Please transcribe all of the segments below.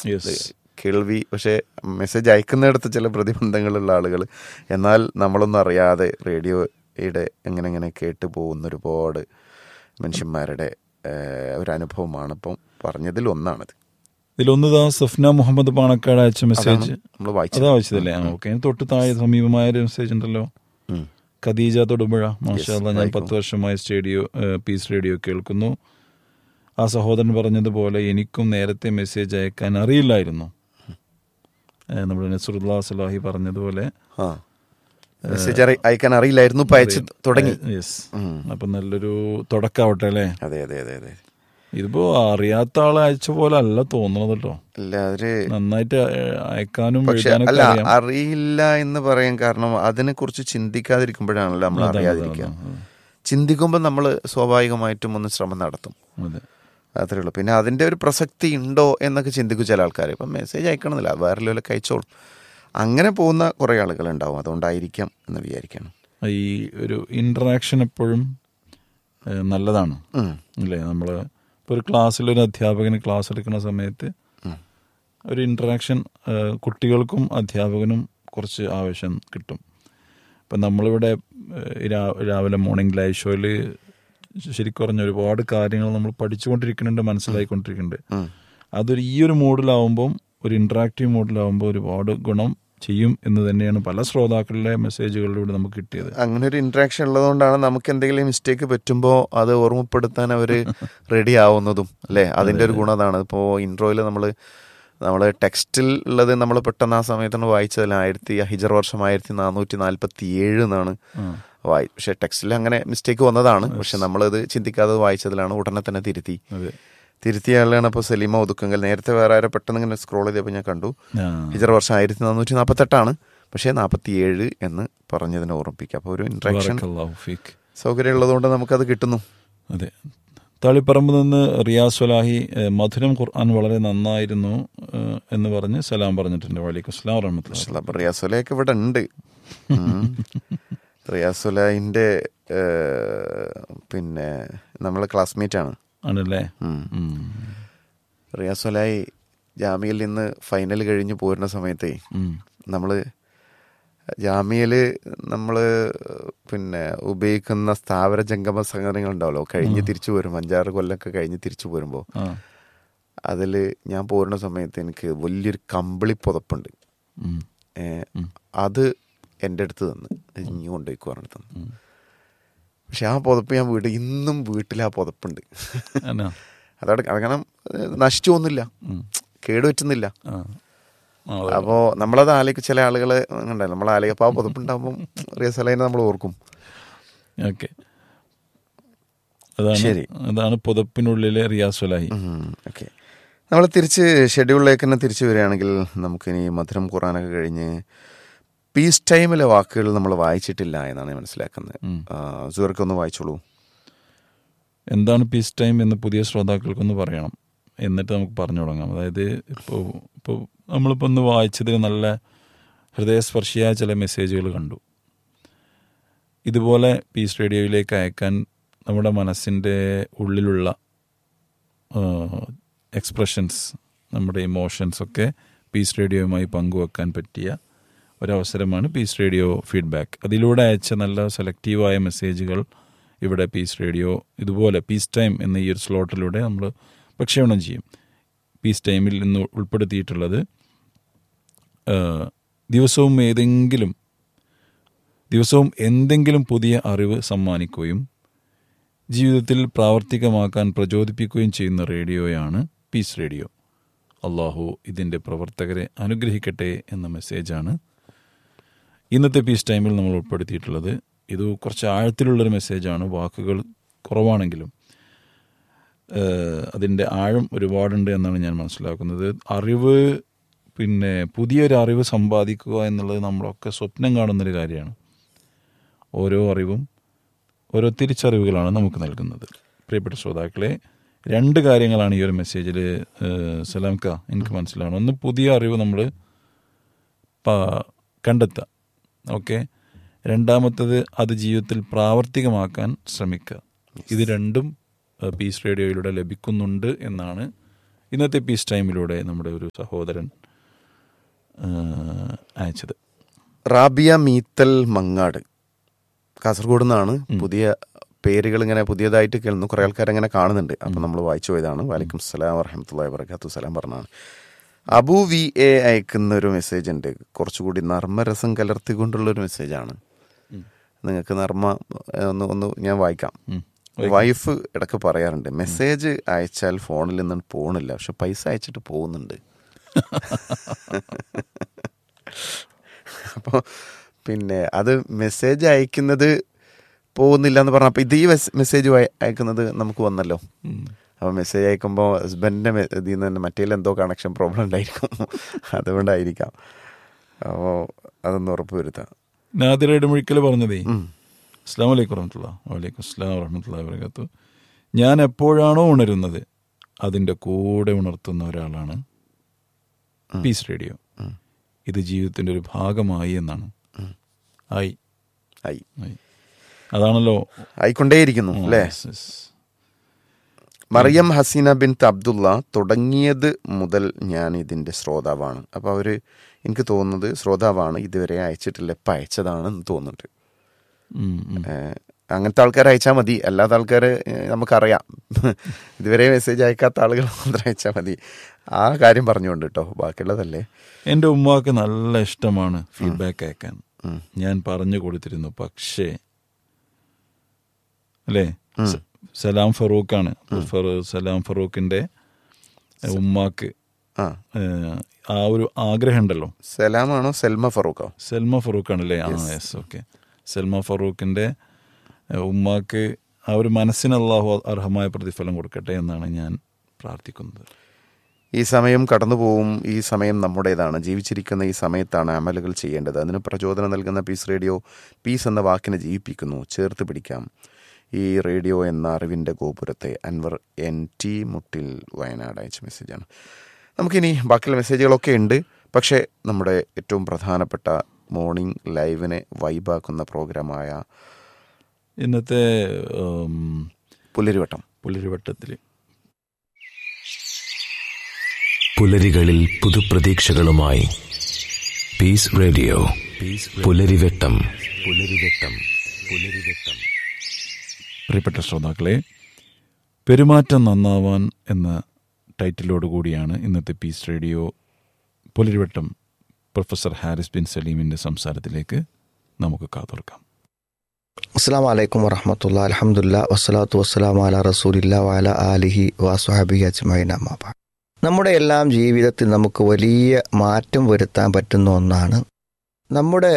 Yes. ഇത് കേൾവി പക്ഷേ മെസ്സേജ് അയക്കുന്നിടത്ത് ചില പ്രതിബന്ധങ്ങളുള്ള ആളുകൾ എന്നാൽ നമ്മളൊന്നും അറിയാതെ റേഡിയോയുടെ എങ്ങനെ എങ്ങനെ കേട്ട് പോകുന്ന ഒരുപാട് മനുഷ്യന്മാരുടെ ഏഹ്, ഒരു അനുഭവമാണ് ഇപ്പം പറഞ്ഞതിൽ ഒന്നാണത് ഇതിലൊന്ന് ദാ സഫ്ന മുഹമ്മദ് പാണക്കാട് അയച്ച മെസ്സേജ് നമ്മൾ അതാ വായിച്ചത് വായിച്ചതല്ലേ ആ ഓക്കെ തൊട്ട് താഴെ സമീപമായ ഒരു മെസ്സേജ് ഉണ്ടല്ലോ ഉം. ഖദീജ തൊടുപുഴ മാഷാ ഞാൻ വായിക്കൂ. പത്ത് വർഷമായി സ്റ്റേഡിയോ ഏഹ്, പീസ് റേഡിയോ കേൾക്കുന്നു ആ സഹോദരൻ പറഞ്ഞതുപോലെ എനിക്കും നേരത്തെ മെസ്സേജ് അയക്കാൻ അറിയില്ലായിരുന്നു ഏഹ്, നമ്മുടെ നസറുല്ലാ സലാഹി പറഞ്ഞതുപോലെ ആ മെസ്സേജ് അറി- അയക്കാൻ അറിയില്ലായിരുന്നു ഇപ്പൊ അയച്ച് തുടങ്ങി യെസ് ഉം. അപ്പൊ നല്ലൊരു തുടക്കാവട്ടെ അല്ലേ അതെ അതെ അതെ അതെ ഇതിപ്പോ അറിയാത്ത ആളെ അയച്ച പോലെ അല്ല തോന്നുന്നത് കേട്ടോ അല്ല അവര് നന്നായിട്ട് ഏഹ്, അയക്കാനും പക്ഷെ എഴുതാനൊക്കെ അല്ല അറിയാം അറിയില്ല എന്ന് പറയാൻ കാരണം അതിനെ കുറിച്ച് ചിന്തിക്കാതിരിക്കുമ്പോഴാണല്ലോ നമ്മൾ അതാണ്, അറിയാതിരിക്കുക അതാണ്, ചിന്തിക്കുമ്പോൾ നമ്മൾ സ്വാഭാവികമായിട്ടും ഒന്ന് ശ്രമം നടത്തും അതെ അത്രേ ഉള്ളൂ പിന്നെ അതിന്റെ ഒരു പ്രസക്തി ഉണ്ടോ എന്നൊക്കെ ചിന്തിക്കും ചില ആൾക്കാർ ഇപ്പം മെസ്സേജ് അയക്കണമെന്നില്ല വേറെ ലെവലൊക്കെ അയച്ചോളും അങ്ങനെ പോകുന്ന കുറേ ആളുകൾ ഉണ്ടാവും അതുകൊണ്ടായിരിക്കാം എന്ന് വിചാരിക്കണം ഈ ഒരു ഇന്ററാക്ഷൻ എപ്പോഴും ഏഹ്, നല്ലതാണ് ഉം. അല്ലേ നമ്മൾ ഇപ്പോൾ ഒരു ക്ലാസ്സിൽ ഒരു അധ്യാപകന് ക്ലാസ് എടുക്കുന്ന സമയത്ത് ഉം. ഒരു ഇന്ററാക്ഷൻ കുട്ടികൾക്കും അധ്യാപകനും കുറച്ച് ആവശ്യം കിട്ടും ഇപ്പം നമ്മളിവിടെ ഏഹ്, രാ- രാവിലെ മോർണിംഗ് ലൈവ് ഷോയിൽ ശരിക്കും പറഞ്ഞ ഒരുപാട് കാര്യങ്ങൾ നമ്മൾ പഠിച്ചുകൊണ്ടിരിക്കുന്നുണ്ട് മനസ്സിലായിക്കൊണ്ടിരിക്കുന്നുണ്ട് ഉം. അതൊരു ഈ ഒരു മോഡിലാവുമ്പം ഒരു ഇന്ററാക്റ്റീവ് മോഡിലാവുമ്പോൾ ഒരുപാട് ഗുണം ചെയ്യും എന്ന് തന്നെയാണ് പല ശ്രോതാക്കളുടെ മെസ്സേജുകളിലൂടെ നമുക്ക് കിട്ടിയത് അങ്ങനെ ഒരു ഇന്ററാക്ഷൻ ഉള്ളതുകൊണ്ടാണ് നമുക്ക് എന്തെങ്കിലും മിസ്റ്റേക്ക് പറ്റുമ്പോൾ അത് ഓർമ്മപ്പെടുത്താൻ അവർ റെഡി ആവുന്നതും അല്ലേ അതിൻ്റെ ഒരു ഗുണം അതാണ് ഇപ്പോൾ ഇൻട്രോയിൽ നമ്മൾ നമ്മൾ ടെക്സ്റ്റിൽ ഉള്ളത് നമ്മൾ പെട്ടെന്ന് ആ സമയത്താണ് വായിച്ചതിൽ ആയിരത്തി ഹിജർ വർഷം ആയിരത്തി നാനൂറ്റി നാൽപ്പത്തി ഏഴ് എന്നാണ് ആ. വായി പക്ഷേ ടെക്സ്റ്റിൽ അങ്ങനെ മിസ്റ്റേക്ക് വന്നതാണ് പക്ഷെ നമ്മളത് ചിന്തിക്കാതെ വായിച്ചതിലാണ് ഉടനെ തന്നെ തിരുത്തി അതെ തിരുത്തിയ ആളാണ് ഇപ്പോൾ സലീമ ഒതുക്കങ്കൽ നേരത്തെ വേറെ ആരോ പെട്ടെന്ന് ഇങ്ങനെ സ്ക്രോൾ ചെയ്തപ്പോൾ ഞാൻ കണ്ടു ആ. ഹിജർ വർഷം ആയിരത്തി നാനൂറ്റി നാൽപ്പത്തെട്ടാണ് പക്ഷേ നാൽപ്പത്തി ഏഴ് എന്ന് പറഞ്ഞതിനെ ഓർമ്മിപ്പിക്കുക അപ്പോൾ ഒരു ഇൻട്രാക്ഷൻ ബറക്കല്ലാഹു ഫീക്ക്. സൗകര്യം ഉള്ളതുകൊണ്ട് നമുക്കത് കിട്ടുന്നു അതെ തളിപ്പറമ്പ് നിന്ന് റിയാസ് സ്വലാഹി ഏഹ്, മധുരം ഖുർആൻ വളരെ നന്നായിരുന്നു ഏഹ്, എന്ന് പറഞ്ഞ് സലാം പറഞ്ഞിട്ടുണ്ട് വലൈക്കും സ്ലാം വറഹമത്തുള്ള അപ്പോൾ റിയാസുലയൊക്കെ ഇവിടെ ഉണ്ട് ഉം. റിയാസുലൈൻ്റെ പിന്നെ നമ്മളെ ക്ലാസ്മേറ്റ് ആണ് ആണല്ലേ ഉം. ഉം. റിയാസുലായി ജാമ്യയിൽ നിന്ന് ഫൈനൽ കഴിഞ്ഞ് പോരുന്ന സമയത്തേ ഉം. നമ്മൾ ജാമ്യയിൽ നമ്മൾ പിന്നെ ഉപയോഗിക്കുന്ന സ്ഥാവര ജംഗമ സംഘടനകൾ ഉണ്ടാവല്ലോ കഴിഞ്ഞ് തിരിച്ചു പോരും അഞ്ചാറ് കൊല്ലമൊക്കെ കഴിഞ്ഞ് തിരിച്ചു പോരുമ്പോൾ ആ. അതിൽ ഞാൻ പോരുന്ന സമയത്ത് എനിക്ക് വലിയൊരു കമ്പിളി പുതപ്പുണ്ട് ഉം. ഏ, അത് എൻ്റെ അടുത്ത് തന്ന് ഇനി കൊണ്ടുപോയിക്കോ പറഞ്ഞിട്ട് തന്നു പക്ഷെ ആ പുതപ്പ് ഞാൻ വീട് ഇന്നും വീട്ടിൽ ആ പുതപ്പുണ്ട് എന്നാ? അതവിടെ കാരണം ഏ, നശിച്ചു പോകുന്നില്ല ഉം. കേടുപറ്റുന്നില്ല ആ. ആ, അപ്പോൾ നമ്മളത് ആലോചിക്കും ചില ആളുകൾ ഉണ്ടല്ലോ നമ്മൾ ആലോചിക്കും അപ്പോൾ ആ പുതപ്പുണ്ടാകുമ്പോൾ റിയസലൈനെ നമ്മൾ ഓർക്കും ഓക്കെ അതാണ് ശരി. അതാണ് പുതപ്പിനുള്ളിലെ റിയാസ് സ്വലാഹി ഓക്കെ നമ്മൾ തിരിച്ച് ഷെഡ്യൂളിലേക്ക് തന്നെ തിരിച്ചു വരികയാണെങ്കിൽ നമുക്കിനി മധുരം ഖുറാനൊക്കെ കഴിഞ്ഞ് പീസ് ടൈമിലെ വാക്കുകൾ നമ്മൾ വായിച്ചിട്ടില്ല എന്നാണ് ഞാൻ മനസ്സിലാക്കുന്നത് ഉം. സുഹൃക്കൊന്ന് വായിച്ചോളൂ എന്താണ് പീസ് ടൈം എന്ന് പുതിയ ശ്രോതാക്കൾക്കൊന്ന് പറയണം എന്നിട്ട് നമുക്ക് പറഞ്ഞു തുടങ്ങാം അതായത് ഇപ്പോൾ ഇപ്പോൾ നമ്മളിപ്പോൾ ഒന്ന് വായിച്ചതിൽ നല്ല ഹൃദയസ്പർശിയായ ചില മെസ്സേജുകൾ കണ്ടു ഇതുപോലെ പീസ് റേഡിയോയിലേക്ക് അയക്കാൻ നമ്മുടെ മനസ്സിൻ്റെ ഉള്ളിലുള്ള എക്സ്പ്രഷൻസ് നമ്മുടെ ഇമോഷൻസ് ഒക്കെ പീസ് റേഡിയോയുമായി പങ്കുവെക്കാൻ പറ്റിയ ഒരവസരമാണ് പീസ് റേഡിയോ ഫീഡ്ബാക്ക് അതിലൂടെ അയച്ച നല്ല സെലക്റ്റീവായ മെസ്സേജുകൾ ഇവിടെ പീസ് റേഡിയോ ഇതുപോലെ പീസ് ടൈം എന്ന ഈ ഒരു സ്ലോട്ടിലൂടെ നമ്മൾ പ്രക്ഷേപണം ചെയ്യും പീസ് ടൈമിൽ ഇന്ന് ഉൾപ്പെടുത്തിയിട്ടുള്ളത് ആ, ദിവസവും ഏതെങ്കിലും ദിവസവും എന്തെങ്കിലും പുതിയ അറിവ് സമ്മാനിക്കുകയും ജീവിതത്തിൽ പ്രാവർത്തികമാക്കാൻ പ്രചോദിപ്പിക്കുകയും ചെയ്യുന്ന റേഡിയോയാണ് പീസ് റേഡിയോ അള്ളാഹു ഇതിൻ്റെ പ്രവർത്തകരെ അനുഗ്രഹിക്കട്ടെ എന്ന മെസ്സേജാണ് ഇന്നത്തെ പീസ് ടൈമിൽ നമ്മൾ ഉൾപ്പെടുത്തിയിട്ടുള്ളത് ഇത് കുറച്ച് ആഴത്തിലുള്ളൊരു മെസ്സേജാണ് വാക്കുകൾ കുറവാണെങ്കിലും ഏഹ്, അതിൻ്റെ ആഴം ഒരുപാടുണ്ട് എന്നാണ് ഞാൻ മനസ്സിലാക്കുന്നത് അറിവ് പിന്നെ പുതിയൊരു അറിവ് സമ്പാദിക്കുക എന്നുള്ളത് നമ്മളൊക്കെ സ്വപ്നം കാണുന്നൊരു കാര്യമാണ് ഓരോ അറിവും ഓരോ തിരിച്ചറിവുകളാണ് നമുക്ക് നൽകുന്നത് പ്രിയപ്പെട്ട ശ്രോതാക്കളെ രണ്ട് കാര്യങ്ങളാണ് ഈ ഒരു മെസ്സേജിൽ സലാംക്ക എനിക്ക് മനസ്സിലാണ് ഒന്ന് പുതിയ അറിവ് നമ്മൾ കണ്ടെത്തുക ഓക്കെ രണ്ടാമത്തത് അത് ജീവിതത്തിൽ പ്രാവർത്തികമാക്കാൻ ശ്രമിക്കുക ഇത് രണ്ടും ഏഹ്, പീസ് റേഡിയോയിലൂടെ ലഭിക്കുന്നുണ്ട് എന്നാണ് ഇന്നത്തെ പീസ് ടൈമിലൂടെ നമ്മുടെ ഒരു സഹോദരൻ ആ, അയച്ചത് റാബിയ മീത്തൽ മങ്ങാട് കാസർഗോഡ് നിന്നാണ് പുതിയ പേരുകൾ ഇങ്ങനെ പുതിയതായിട്ട് കേൾക്കുന്നു കുറേ ആൾക്കാർ അങ്ങനെ കാണുന്നുണ്ട് അപ്പം നമ്മൾ വായിച്ചു പോയതാണ് വാലിക്കും സലാം വറഹമത്തുള്ള വബർക്കാത്തു സലാം പറഞ്ഞാണ് അബു വി എ അയക്കുന്ന ഒരു മെസ്സേജ് ഉണ്ട് കുറച്ചുകൂടി നർമ്മരസം കലർത്തിക്കൊണ്ടുള്ള ഒരു മെസ്സേജാണ് നിങ്ങൾക്ക് നർമ്മ ഏഹ്, ഒന്ന് ഒന്ന് ഞാൻ വായിക്കാം ഉം. വൈഫ് ഇടയ്ക്ക് പറയാറുണ്ട് മെസ്സേജ് അയച്ചാൽ ഫോണിൽ നിന്നും പോണില്ല പക്ഷെ പൈസ അയച്ചിട്ട് പോകുന്നുണ്ട് അപ്പോൾ പിന്നെ അത് മെസ്സേജ് അയക്കുന്നത് പോകുന്നില്ല എന്ന് പറഞ്ഞാൽ അപ്പോൾ ഇത് ഈ മെസ്സേജ് അയക്കുന്നത് നമുക്ക് വന്നല്ലോ ഉം. അപ്പോൾ മെസ്സേജ് അയക്കുമ്പോൾ ഹസ്ബൻഡിൻ്റെ ഇതിൽ നിന്ന് തന്നെ മറ്റേ എന്തോ കണക്ഷൻ പ്രോബ്ലം ഉണ്ടായിരിക്കും അതുകൊണ്ടായിരിക്കാം അപ്പോൾ അതൊന്ന് ഉറപ്പ് വരുത്താം നാദിറ ഇടമുഴിക്കൽ പറഞ്ഞതേ ഉം. അസ്ലാം വലൈക്കും വറഹമത്തുള്ള വലൈക്കും അസ്ലാം വറഹമത്തുള്ള വബർക്കാത്തു ഞാൻ എപ്പോഴാണോ ഉണരുന്നത് അതിൻ്റെ കൂടെ ഉണർത്തുന്ന ഒരാളാണ് പീസ് റേഡിയോ ഇത് ജീവിതത്തിൻ്റെ ഒരു ഭാഗമായി എന്നാണ് ആയി ആയി ആയി അതാണല്ലോ ആയിക്കൊണ്ടേയിരിക്കുന്നു അല്ലേ Yes, yes. മറിയം ഹസീന ബിൻ അബ്ദുള്ള തുടങ്ങിയത് മുതൽ ഞാൻ ഇതിൻ്റെ ശ്രോതാവാണ് അപ്പോൾ അവർ എനിക്ക് തോന്നുന്നത് ശ്രോതാവാണ് ഇതുവരെ അയച്ചിട്ടില്ല ഇപ്പം അയച്ചതാണെന്ന് തോന്നുന്നുണ്ട് ഉം, ഉം. ഏഹ് അങ്ങനത്തെ ആൾക്കാർ അയച്ചാൽ മതി അല്ലാത്ത ആൾക്കാർ നമുക്കറിയാം ഇതുവരെ മെസ്സേജ് അയക്കാത്ത ആളുകൾ മാത്രം അയച്ചാൽ മതി ആ കാര്യം പറഞ്ഞുകൊണ്ട് കേട്ടോ ബാക്കിയുള്ളതല്ലേ എൻ്റെ ഉമ്മാക്ക് നല്ല ഇഷ്ടമാണ് ഫീഡ്ബാക്ക് അയക്കാൻ ഉം. ഞാൻ പറഞ്ഞു കൊടുത്തിരുന്നു പക്ഷേ അല്ലേ സ- സലാം ഫറൂഖാണ് ഫറൂ- സലാം ഫറൂഖിന്റെ ഉമ്മാക്ക് ആ ഏഹ്, ആ ഒരു ആഗ്രഹം ഉണ്ടല്ലോ സലാമാണോ സെൽമ ഫറൂഖോ സെൽമ ഫറൂഖാണ് അല്ലേ ആ യെസ് ഓക്കെ സെൽമ ഫറൂഖിന്റെ ഏഹ്, ഉമ്മാക്ക് ആ ഒരു മനസ്സിന് അള്ളാഹു അർഹമായ പ്രതിഫലം കൊടുക്കട്ടെ എന്നാണ് ഞാൻ പ്രാർത്ഥിക്കുന്നത് ഈ സമയം കടന്നു പോവും ഈ സമയം നമ്മുടേതാണ് ജീവിച്ചിരിക്കുന്ന ഈ സമയത്താണ് അമലുകൾ ചെയ്യേണ്ടത് അതിന് പ്രചോദനം നൽകുന്ന പീസ് റേഡിയോ പീസ് എന്ന വാക്കിനെ ജീവിപ്പിക്കുന്നു ചേർത്ത് പിടിക്കാം ഈ റേഡിയോ എന്ന അറിവിൻ്റെ ഗോപുരത്തെ അൻവർ എൻ ടി മുട്ടിൽ വയനാട് അയച്ച മെസ്സേജാണ് നമുക്കിനി ബാക്കിയുള്ള മെസ്സേജുകളൊക്കെ ഉണ്ട് പക്ഷേ നമ്മുടെ ഏറ്റവും പ്രധാനപ്പെട്ട മോർണിംഗ് ലൈവിനെ വൈബാക്കുന്ന പ്രോഗ്രാമായ ഇന്നത്തെ ഉം, പുലരിവട്ടം പുലരിവട്ടത്തിൽ പുലരികളിൽ പുതുപ്രതീക്ഷകളുമായി പീസ് റേഡിയോ പുലരിവെട്ടം പുലരിവെട്ടം പുലരിവെട്ടം പ്രിയപ്പെട്ട ശ്രോതാക്കളെ പെരുമാറ്റം നന്നാവാൻ എന്ന ടൈറ്റിലോട് കൂടിയാണ് ഇന്നത്തെ പീസ് റേഡിയോ പുലരിവട്ടം പ്രൊഫസർ ഹാരിസ് ബിൻ സലീമിൻ്റെ സംസാരത്തിലേക്ക് നമുക്ക് കാതോർക്കാം അസ്സാം വലൈക്കും വറഹമത്തുള്ള അലഹമുല്ല വസ്സലാത്തു വസ്സലാം അല റസൂലില്ല വാല ആലിഹി വാസുഹബി അജ്മൈൻ അമ്മാബ നമ്മുടെ എല്ലാം ജീവിതത്തിൽ നമുക്ക് വലിയ മാറ്റം വരുത്താൻ പറ്റുന്ന ഒന്നാണ് നമ്മുടെ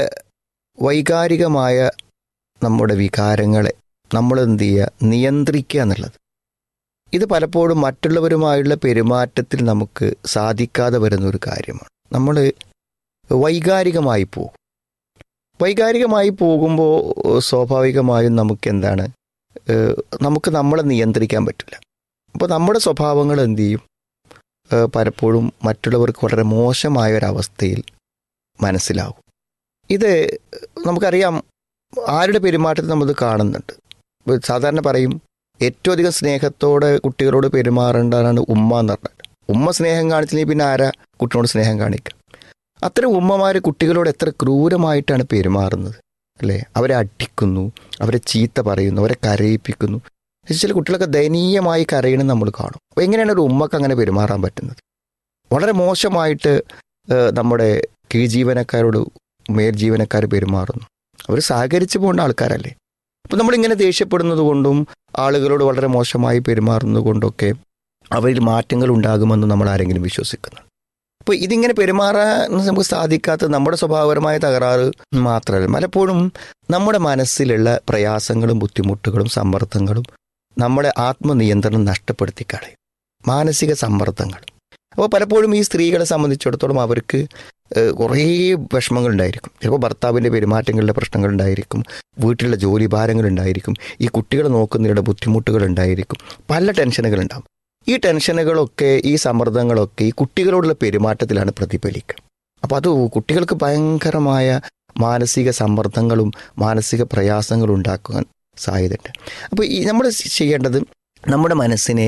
വൈകാരികമായ നമ്മുടെ വികാരങ്ങളെ നമ്മൾ എന്ത് ചെയ്യുക നിയന്ത്രിക്കുക എന്നുള്ളത് ഇത് പലപ്പോഴും മറ്റുള്ളവരുമായുള്ള പെരുമാറ്റത്തിൽ നമുക്ക് സാധിക്കാതെ വരുന്ന ഒരു കാര്യമാണ് നമ്മൾ വൈകാരികമായി പോകും വൈകാരികമായി പോകുമ്പോൾ സ്വാഭാവികമായും നമുക്ക് എന്താണ് ഏഹ് നമുക്ക് നമ്മളെ നിയന്ത്രിക്കാൻ പറ്റില്ല അപ്പോൾ നമ്മുടെ സ്വഭാവങ്ങൾ എന്ത് ചെയ്യും ഏഹ് പലപ്പോഴും മറ്റുള്ളവർക്ക് വളരെ മോശമായ ഒരവസ്ഥയിൽ മനസ്സിലാകും ഇത് നമുക്കറിയാം ആരുടെ പെരുമാറ്റത്തിൽ നമ്മൾ കാണുന്നുണ്ട് ഇപ്പൊ സാധാരണ പറയും ഏറ്റവും അധികം സ്നേഹത്തോടെ കുട്ടികളോട് പെരുമാറേണ്ടതാണ് ഉമ്മ എന്ന് പറഞ്ഞാൽ ഉമ്മ സ്നേഹം കാണിച്ചില്ലെങ്കിൽ പിന്നെ ആരാ കുട്ടിയോട് സ്നേഹം കാണിക്കുക അത്തരം ഉമ്മമാർ കുട്ടികളോട് എത്ര ക്രൂരമായിട്ടാണ് പെരുമാറുന്നത് അല്ലേ അവരെ അടിക്കുന്നു അവരെ ചീത്ത പറയുന്നു അവരെ കരയിപ്പിക്കുന്നു ചില കുട്ടികളൊക്കെ ദയനീയമായി കരയണം നമ്മൾ കാണും അപ്പോൾ എങ്ങനെയാണ് ഒരു ഉമ്മക്ക് അങ്ങനെ പെരുമാറാൻ പറ്റുന്നത് വളരെ മോശമായിട്ട് ഏഹ്, നമ്മുടെ കീഴ്ജീവനക്കാരോട് മേൽജീവനക്കാർ പെരുമാറുന്നു അവർ സഹകരിച്ചു പോകേണ്ട ആൾക്കാരല്ലേ അപ്പം നമ്മളിങ്ങനെ ദേഷ്യപ്പെടുന്നത് കൊണ്ടും ആളുകളോട് വളരെ മോശമായി പെരുമാറുന്നത് കൊണ്ടൊക്കെ അവരിൽ മാറ്റങ്ങൾ ഉണ്ടാകുമെന്ന് നമ്മൾ ആരെങ്കിലും വിശ്വസിക്കുന്നു അപ്പോൾ ഇതിങ്ങനെ പെരുമാറാൻ നമുക്ക് സാധിക്കാത്ത നമ്മുടെ സ്വഭാവപരമായ തകരാറ് മാത്രമല്ല പലപ്പോഴും നമ്മുടെ മനസ്സിലുള്ള പ്രയാസങ്ങളും ബുദ്ധിമുട്ടുകളും സമ്മർദ്ദങ്ങളും നമ്മുടെ ആത്മനിയന്ത്രണം നഷ്ടപ്പെടുത്തി കളയും മാനസിക സമ്മർദ്ദങ്ങൾ അപ്പോൾ പലപ്പോഴും ഈ സ്ത്രീകളെ സംബന്ധിച്ചിടത്തോളം അവർക്ക് ഏഹ്, കുറേ വിഷമങ്ങളുണ്ടായിരിക്കും ചിലപ്പോൾ ഭർത്താവിൻ്റെ പെരുമാറ്റങ്ങളിലെ പ്രശ്നങ്ങളുണ്ടായിരിക്കും വീട്ടിലുള്ള ജോലി ഭാരങ്ങളുണ്ടായിരിക്കും ഈ കുട്ടികളെ നോക്കുന്നതിയുടെ ബുദ്ധിമുട്ടുകളുണ്ടായിരിക്കും പല ടെൻഷനുകളുണ്ടാകും ഈ ടെൻഷനുകളൊക്കെ ഈ സമ്മർദ്ദങ്ങളൊക്കെ ഈ കുട്ടികളോടുള്ള പെരുമാറ്റത്തിലാണ് പ്രതിഫലിക്കുക അപ്പോൾ അത് കുട്ടികൾക്ക് ഭയങ്കരമായ മാനസിക സമ്മർദ്ദങ്ങളും മാനസിക പ്രയാസങ്ങളും ഉണ്ടാക്കാൻ സാധ്യതയുണ്ട് അപ്പോൾ ഈ നമ്മൾ ചെയ്യേണ്ടത് നമ്മുടെ മനസ്സിനെ